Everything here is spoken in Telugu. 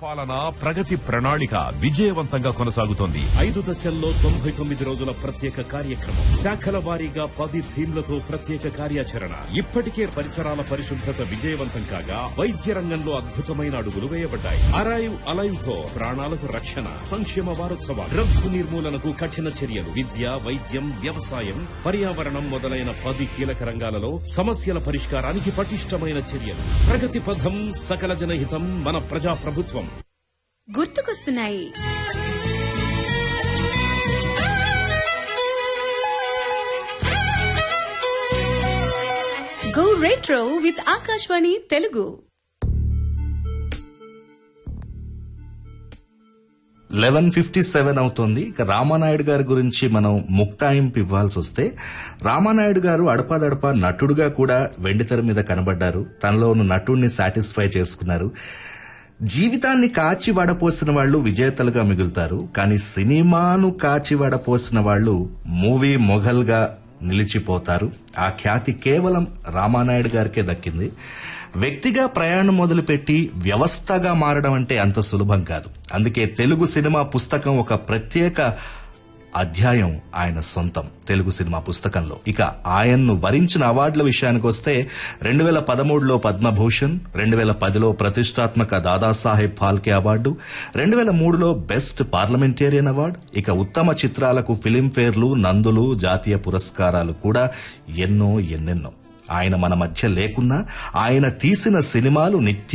పాలన ప్రగతి ప్రణాళిక విజయవంతంగా కొనసాగుతోంది ఐదు దశల్లో తొంభై తొమ్మిది రోజుల ప్రత్యేక కార్యక్రమం శాఖల వారీగా పది థీమ్లతో ప్రత్యేక కార్యాచరణ ఇప్పటికే పరిసరాల పరిశుభ్రత విజయవంతం కాగా వైద్య రంగంలో అద్భుతమైన అడుగులు వేయబడ్డాయి అరైవ్ అలైవ్ తో ప్రాణాలకు రక్షణ సంక్షేమ వారోత్సవాలు డ్రగ్స్ నిర్మూలనకు కఠిన చర్యలు విద్య వైద్యం వ్యవసాయం పర్యావరణం మొదలైన పది కీలక రంగాలలో సమస్యల పరిష్కారానికి పటిష్టమైన చర్యలు ప్రగతి పథం సకల జనహితం మన ప్రజా ప్రభుత్వం గుర్తుకొస్తున్నాయి go retro with Akashvani Telugu eleven fifty seven అవుతుంది ఇక రామానాయుడు గారి గురించి మనం ముక్తాయింపు ఇవ్వాల్సి వస్తే రామానాయుడు గారు అడపాదడపా నటుడుగా కూడా వెండితెర మీద కనబడ్డారు తనలో ఉన్న నటుడిని సాటిస్ఫై చేసుకున్నారు జీవితాన్ని కాచి వడపోసిన వాళ్ళు విజేతలుగా మిగులుతారు కానీ సినిమాను కాచి వడపోసిన వాళ్ళు మూవీ మొఘల్గా నిలిచిపోతారు ఆ ఖ్యాతి కేవలం రామానాయుడు గారికే దక్కింది వ్యక్తిగా ప్రయాణం మొదలుపెట్టి వ్యవస్థగా మారడం అంటే అంత సులభం కాదు అందుకే తెలుగు సినిమా పుస్తకం ఒక ప్రత్యేక అధ్యాయం ఆయన సొంతం తెలుగు సినిమా పుస్తకంలో ఇక ఆయన్ను వరించిన అవార్డుల విషయానికి వస్తే రెండు వేల పదమూడులో పద్మభూషణ్ రెండు వేల పదిలో ప్రతిష్టాత్మక దాదాసాహెబ్ ఫాల్కే అవార్డు రెండు వేల మూడులో బెస్ట్ పార్లమెంటేరియన్ అవార్డు ఇక ఉత్తమ చిత్రాలకు ఫిలింఫేర్లు నందులు జాతీయ పురస్కారాలు కూడా ఎన్నో ఎన్నెన్నో ఆయన మన మధ్య లేకున్నా ఆయన తీసిన సినిమాలు నిత్య